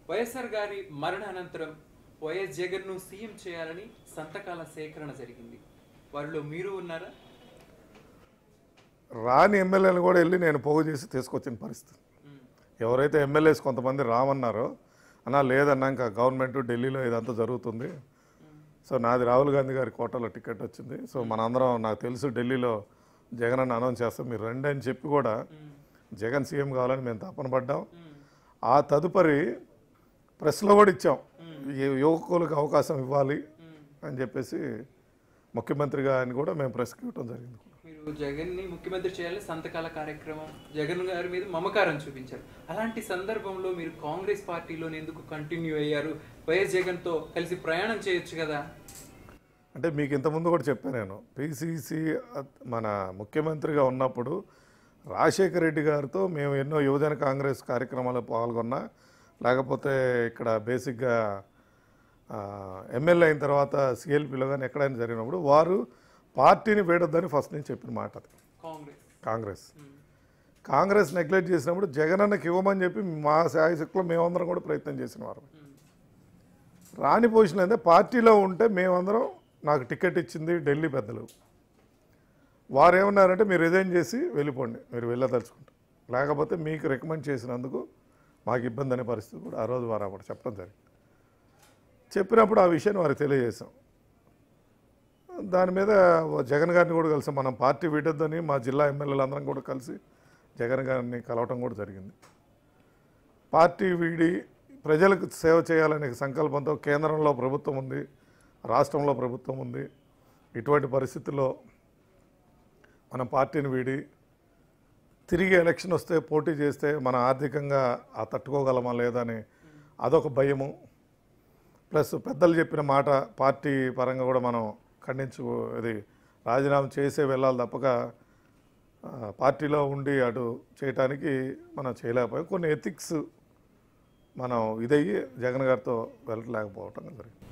వైఎస్ఆర్ గారి మరణానంతరం వైఎస్ జగన్ను సీఎం చేయాలని సంతకాల సేకరణ జరిగింది వారిలో మీరు ఉన్నారా రాని ఎమ్మెల్యేలు కూడా వెళ్ళి నేను పోగు చేసి తీసుకొచ్చిన పరిస్థితి మ్మ్. ఎవరైతే ఎమ్మెల్యేస్ కొంతమంది రామన్నారో అన్నా లేదన్నా ఇంకా గవర్నమెంట్ ఢిల్లీలో ఇదంతా జరుగుతుంది సో నాది రాహుల్ గాంధీ గారి కోటలో టికెట్ వచ్చింది సో మనందరం నాకు తెలుసు ఢిల్లీలో జగన్ అని అనౌన్స్ చేస్తాం మీరు రండి అని చెప్పి కూడా మ్మ్. జగన్ సీఎం కావాలని మేము తపన పడ్డాం మ్మ్. ఆ తదుపరి ప్రెస్లో కూడా ఇచ్చాం ఈ యువకులకు అవకాశం ఇవ్వాలి మ్మ్. అని చెప్పేసి ముఖ్యమంత్రిగా అని కూడా మేము ప్రెస్కి ఇవ్వడం జరిగింది మీరు జగన్ ని ముఖ్యమంత్రి చేయాలి సంతకాల కార్యక్రమం జగన్ గారి మీద మమకారం చూపించారు అలాంటి సందర్భంలో మీరు కాంగ్రెస్ పార్టీలో ఎందుకు కంటిన్యూ అయ్యారు వైఎస్ జగన్ తో కలిసి ప్రయాణం చేయొచ్చు కదా అంటే మీకు ఇంతకుముందు కూడా చెప్పాను నేను పిసిసి మన ముఖ్యమంత్రిగా ఉన్నప్పుడు రాజశేఖర రెడ్డి గారితో మేము ఎన్నో యువజన కాంగ్రెస్ కార్యక్రమాల్లో పాల్గొన్నా లేకపోతే ఇక్కడ బేసిక్గా ఎమ్మెల్యే అయిన తర్వాత సిఎల్పిలో కానీ ఎక్కడైనా జరిగినప్పుడు వారు పార్టీని వేడొద్దని ఫస్ట్ నుంచి చెప్పిన మాట అది కాంగ్రెస్ కాంగ్రెస్ మ్మ్. కాంగ్రెస్ నెగ్లెక్ట్ చేసినప్పుడు జగనన్నకి ఇవ్వమని చెప్పి మా శాయశక్తిలో మేమందరం కూడా ప్రయత్నం చేసిన వారు మ్మ్. రాని పొజిషన్ అయితే పార్టీలో ఉంటే మేమందరం నాకు టికెట్ ఇచ్చింది ఢిల్లీ పెద్దలు వారు ఏమన్నారంటే మీరు రిజైన్ చేసి వెళ్ళిపోండి మీరు వెళ్ళదలుచుకుంటారు లేకపోతే మీకు రికమెండ్ చేసినందుకు మాకు ఇబ్బంది అనే పరిస్థితి కూడా ఆ రోజు వారు అప్పుడు చెప్పడం జరిగింది చెప్పినప్పుడు ఆ విషయాన్ని వారికి తెలియజేశాం దాని మీద జగన్ గారిని కూడా కలిసి మనం పార్టీ వీడొద్దని మా జిల్లా ఎమ్మెల్యేలందరం కూడా కలిసి జగన్ గారిని కలవటం కూడా జరిగింది పార్టీ వీడి ప్రజలకు సేవ చేయాలనే సంకల్పంతో కేంద్రంలో ప్రభుత్వం ఉంది రాష్ట్రంలో ప్రభుత్వం ఉంది ఇటువంటి పరిస్థితుల్లో మనం పార్టీని వీడి తిరిగి ఎలక్షన్ వస్తే పోటీ చేస్తే మన ఆర్థికంగా ఆ తట్టుకోగలమా లేదా అని అదొక భయము ప్లస్ పెద్దలు చెప్పిన మాట పార్టీ పరంగా కూడా మనం ఖండించు ఇది రాజీనామా చేసే వెళ్ళాలి తప్పక ఆ, పార్టీలో ఉండి అటు చేయటానికి మనం చేయలేకపోయాం కొన్ని ఎథిక్స్ మనం ఇదయ్యి జగన్ గారితో వెళ్ళలేకపోవటం జరిగింది